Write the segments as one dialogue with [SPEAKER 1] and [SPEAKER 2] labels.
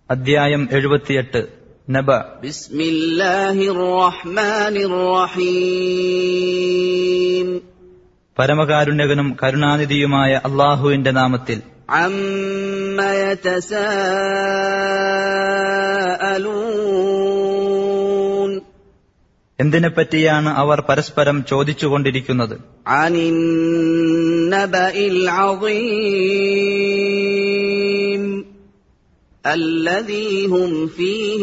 [SPEAKER 1] അധ്യായം എഴുപത്തിയെട്ട് നബ
[SPEAKER 2] بسم الله الرحمن الرحيم
[SPEAKER 1] പരമകാരുണ്യകനും കരുണാനിധിയുമായ അള്ളാഹുവിന്റെ നാമത്തിൽ
[SPEAKER 2] عم يتساءلون
[SPEAKER 1] എന്തിനെപ്പറ്റിയാണ് അവർ പരസ്പരം ചോദിച്ചുകൊണ്ടിരിക്കുന്നത്
[SPEAKER 2] عن النبأ العظيم الذي هم فيه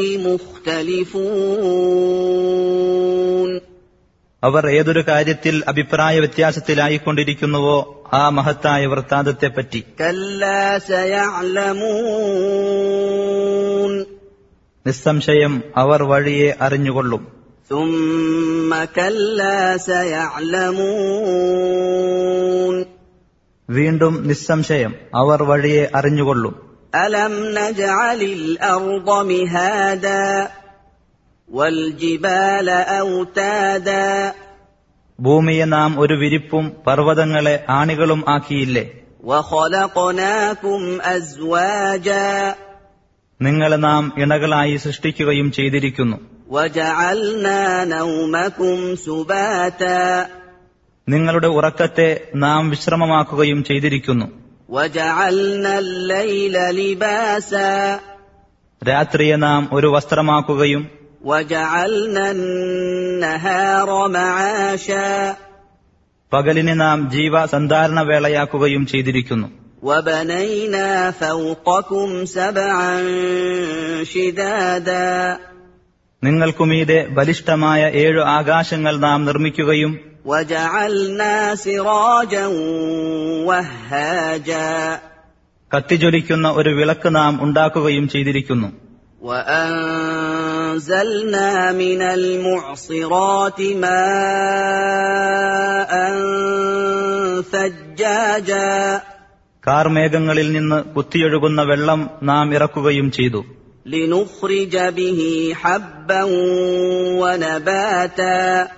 [SPEAKER 2] مختلفون
[SPEAKER 1] അവർ ഏതൊരു കാര്യത്തിൽ അഭിപ്രായ വ്യത്യാസത്തിലായിക്കൊണ്ടിരിക്കുന്നുവോ ആ മഹത്തായ വൃത്താന്തത്തെപ്പറ്റി
[SPEAKER 2] كلا سيعلمون
[SPEAKER 1] നിസ്സംശയം അവർ വഴിയെ അറിഞ്ഞുകൊള്ളും
[SPEAKER 2] ثم كلا سيعلمون
[SPEAKER 1] വീണ്ടും നിസ്സംശയം അവർ വഴിയെ അറിഞ്ഞുകൊള്ളും
[SPEAKER 2] ألم نجعل الأرض مهادا والجبال أوتادا
[SPEAKER 1] ഭൂമിയെ നാം ഒരു വിരിപ്പും പർവ്വതങ്ങളെ ആണികളും ആക്കിയില്ലേ
[SPEAKER 2] وخلقناكم أزواجا
[SPEAKER 1] നിങ്ങളെ നാം ഇണകളായി സൃഷ്ടിക്കുകയും ചെയ്തിരിക്കുന്നു
[SPEAKER 2] وجعلنا نومكم سباتا
[SPEAKER 1] നിങ്ങളുടെ ഉറക്കത്തെ നാം വിശ്രമമാക്കുകയും ചെയ്തിരിക്കുന്നു
[SPEAKER 2] وجعلنا الليل لباسا
[SPEAKER 1] രാത്രിയെ നാം ഒരു വസ്ത്രമാക്കുകയും
[SPEAKER 2] وجعلنا النهار معاشا
[SPEAKER 1] പകലിനെ നാം ജീവ സന്ധാരണ വേളയാക്കുകയും ചെയ്തിരിക്കുന്നു
[SPEAKER 2] وبنينا فوقكم سبعا شدادا
[SPEAKER 1] നിങ്ങൾക്കുമീതെ ബലിഷ്ഠമായ ഏഴു ആകാശങ്ങൾ നാം നിർമ്മിക്കുകയും
[SPEAKER 2] وجعلنا سراجا وهاجا
[SPEAKER 1] കത്തിജ്വലിക്കുന്ന ഒരു വിളക്ക് നാം ഉണ്ടാക്കുകയും ചെയ്തിരിക്കുന്നു
[SPEAKER 2] وأنزلنا من المعصرات ماء ثجاجا
[SPEAKER 1] കാർമേഘങ്ങളിൽ നിന്ന് കുത്തിയൊഴുകുന്ന വെള്ളം നാം ഇറക്കുകയും ചെയ്തു
[SPEAKER 2] لنخرج به حبا ونباتا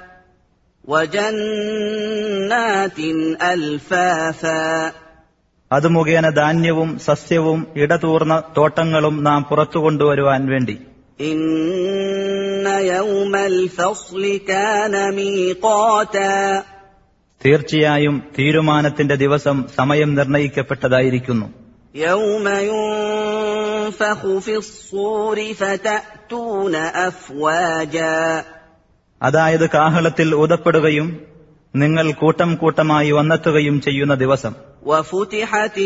[SPEAKER 2] وجنات ألفافا
[SPEAKER 1] അത് മുഖേന ധാന്യവും സസ്യവും ഇടതൂർന്ന തോട്ടങ്ങളും നാം പുറത്തു കൊണ്ടുവരുവാൻ വേണ്ടി
[SPEAKER 2] إن يوم الفصل كان ميقاتا
[SPEAKER 1] തീർച്ചയായും തീരുമാനത്തിന്റെ ദിവസം സമയം നിർണയിക്കപ്പെട്ടതായിരിക്കുന്നു
[SPEAKER 2] يوم ينفخ في الصور فتأتون أفواجا
[SPEAKER 1] അതായത് കാഹളത്തിൽ ഊതപ്പെടുകയും നിങ്ങൾ കൂട്ടം കൂട്ടമായി വന്നെത്തുകയും ചെയ്യുന്ന ദിവസം
[SPEAKER 2] وفتحت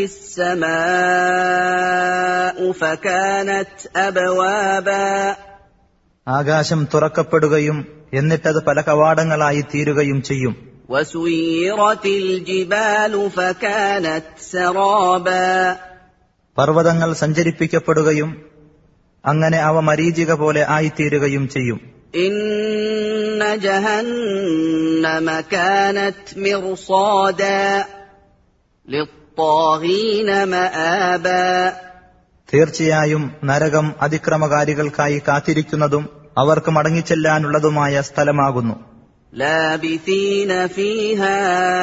[SPEAKER 2] السماء فكانت أبوابا
[SPEAKER 1] ആകാശം തുറക്കപ്പെടുകയും എന്നിട്ടത് പല കവാടങ്ങളായി തീരുകയും ചെയ്യും
[SPEAKER 2] وسيرت الجبال فكانت سرابا
[SPEAKER 1] പർവ്വതങ്ങൾ സഞ്ചരിപ്പിക്കപ്പെടുകയും അങ്ങനെ അവ മരീചിക പോലെ ആയിത്തീരുകയും ചെയ്യും
[SPEAKER 2] إن جهنم كانت مرصادا للطاغين مآبا
[SPEAKER 1] തീർച്ചയായും നരകം അതിക്രമകാരികൾക്കായി കാത്തിരിക്കുന്നതും അവർക്ക് മടങ്ങിച്ചെല്ലാനുള്ളതുമായ സ്ഥലമാകുന്നു
[SPEAKER 2] لابثين فيها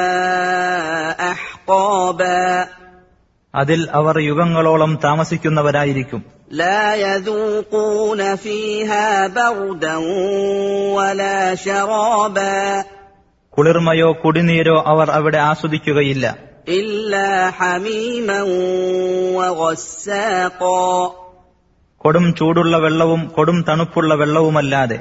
[SPEAKER 2] أحقابا
[SPEAKER 1] അതിൽ അവർ യുഗങ്ങളോളം താമസിക്കുന്നവരായിരിക്കും
[SPEAKER 2] لا يذوقون فيها بردا ولا شرابا
[SPEAKER 1] കുളിർമയോ കുടിനീരോ അവർ അവിടെ ആസ്വദിക്കുകയില്ല
[SPEAKER 2] إلا حميما وغساقا
[SPEAKER 1] കൊടും ചൂടുള്ള വെള്ളവും കൊടും തണുപ്പുള്ള വെള്ളവുമല്ലാതെ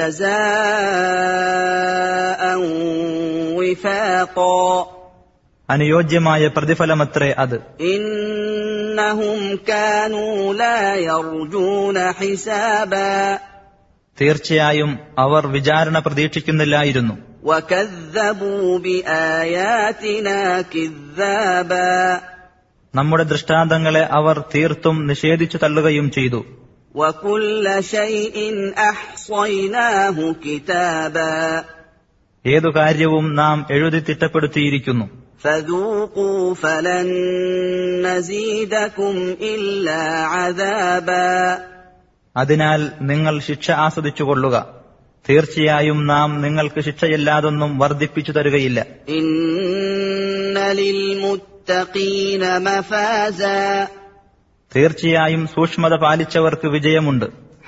[SPEAKER 2] جزاء وفاقا
[SPEAKER 1] അനുയോജ്യമായ പ്രതിഫലമത്രേ അത്
[SPEAKER 2] إنهم كانوا لا يرجون حسابا
[SPEAKER 1] തീർച്ചയായും അവർ വിചാരണ പ്രതീക്ഷിക്കുന്നില്ലായിരുന്നു
[SPEAKER 2] وكذبوا بآياتنا كذابا
[SPEAKER 1] നമ്മുടെ ദൃഷ്ടാന്തങ്ങളെ അവർ തീർത്തും നിഷേധിച്ചു തള്ളുകയും ചെയ്തു
[SPEAKER 2] وكل شيء أحصيناه كتابا
[SPEAKER 1] ഏതു കാര്യവും നാം എഴുതി തിട്ടപ്പെടുത്തിയിരിക്കുന്നു
[SPEAKER 2] فذوقوا فلن نزيدكم إلا عذابا
[SPEAKER 1] അതിനാൽ നിങ്ങൾ ശിക്ഷ ആസ്വദിച്ചുകൊള്ളുക തീർച്ചയായും നാം നിങ്ങൾക്ക് ശിക്ഷയില്ലാതൊന്നും വർദ്ധിപ്പിച്ചു തരുകയില്ല
[SPEAKER 2] إن للمتقين مفازا
[SPEAKER 1] തീർച്ചയായും സൂക്ഷ്മത പാലിച്ചവർക്ക് വിജയമുണ്ട്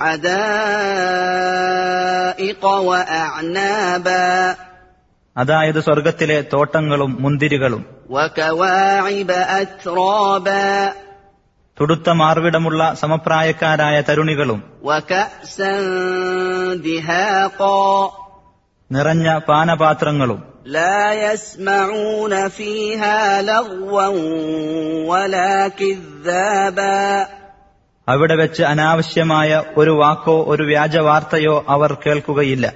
[SPEAKER 2] حدائق وأعنابا
[SPEAKER 1] അതായത് സ്വർഗത്തിലെ തോട്ടങ്ങളും മുന്തിരികളും
[SPEAKER 2] وكواعب أترابا
[SPEAKER 1] തുടുത്ത മാർവിടമുള്ള സമപ്രായക്കാരായ തരുണികളും
[SPEAKER 2] وكأسا دهاقا
[SPEAKER 1] നിറഞ്ഞ പാനപാത്രങ്ങളും
[SPEAKER 2] لا يسمعون فيها لغوا ولا كذابا
[SPEAKER 1] അവിടെ വെച്ച് അനാവശ്യമായ ഒരു വാക്കോ ഒരു വ്യാജ വാർത്തയോ അവർ കേൾക്കുകയില്ല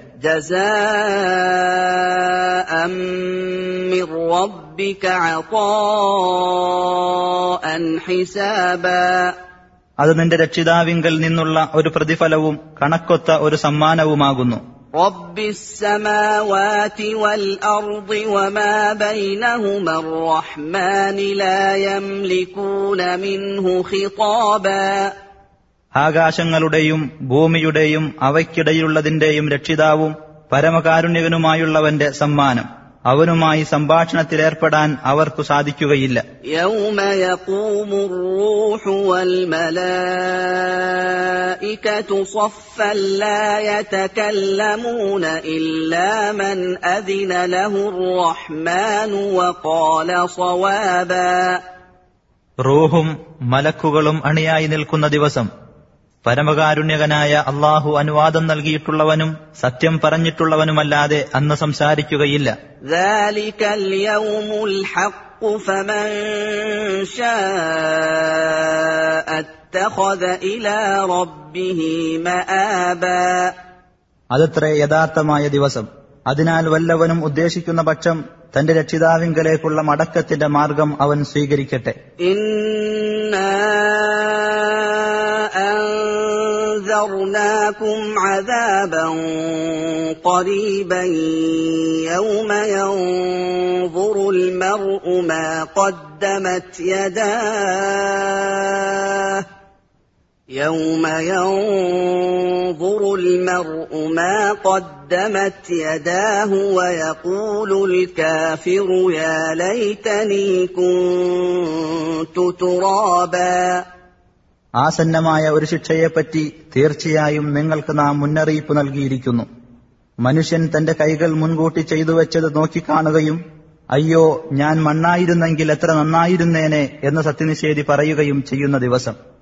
[SPEAKER 2] جزاء من ربك عطاء حسابا
[SPEAKER 1] അത് നിന്റെ രക്ഷിതാവിങ്കൽ നിന്നുള്ള ഒരു പ്രതിഫലവും കണക്കൊത്ത ഒരു സമ്മാനവുമാകുന്നു
[SPEAKER 2] رب السماوات والأرض وما بينهما الرحمن لا يملكون منه خطابا
[SPEAKER 1] ആകാശങ്ങളുടെയും ഭൂമിയുടെയും അവയ്ക്കിടയിലുള്ളതിന്റെയും രക്ഷിതാവും പരമകാരുണ്യകനുമായുള്ളവന്റെ സമ്മാനം അവനുമായി സംഭാഷണത്തിലേർപ്പെടാൻ അവർക്കു സാധിക്കുകയില്ല
[SPEAKER 2] يوم يقوم الروح والملائكة صفا لا يتكلمون إلا من أذن له الرحمن وقال صوابا
[SPEAKER 1] റൂഹും മലക്കുകളും അണിയായി നിൽക്കുന്ന ദിവസം പരമകാരുണ്യകനായ അള്ളാഹു അനുവാദം നൽകിയിട്ടുള്ളവനും സത്യം പറഞ്ഞിട്ടുള്ളവനുമല്ലാതെ അന്ന് സംസാരിക്കുകയില്ല
[SPEAKER 2] ذلك اليوم الحق فمن شاء اتخذ إلى ربه مآبا
[SPEAKER 1] അതത്രേ യഥാർത്ഥമായ ദിവസം അതിനാൽ വല്ലവനും ഉദ്ദേശിക്കുന്ന പക്ഷം തന്റെ രക്ഷിതാവിങ്കലേക്കുള്ള മടക്കത്തിന്റെ മാർഗം അവൻ സ്വീകരിക്കട്ടെ
[SPEAKER 2] إنا أنذرناكم عذابا قريبا يوم ينظر المرء ما قدمت يداه يوم ينظر المرء ما قدمت يداه ويقول الكافر يا ليتني كنت ترابا
[SPEAKER 1] ആസന്നമായ ഒരു ശിക്ഷയെപ്പറ്റി തീർച്ചയായും നിങ്ങൾക്ക് നാം മുന്നറിയിപ്പ് നൽകിയിരിക്കുന്നു മനുഷ്യൻ തന്റെ കൈകൾ മുൻകൂട്ടി ചെയ്തു വെച്ചത് നോക്കിക്കാണുകയും അയ്യോ ഞാൻ മണ്ണായിരുന്നെങ്കിൽ എത്ര നന്നായിരുന്നേനെ എന്ന് സത്യനിഷേധി പറയുകയും ചെയ്യുന്ന ദിവസം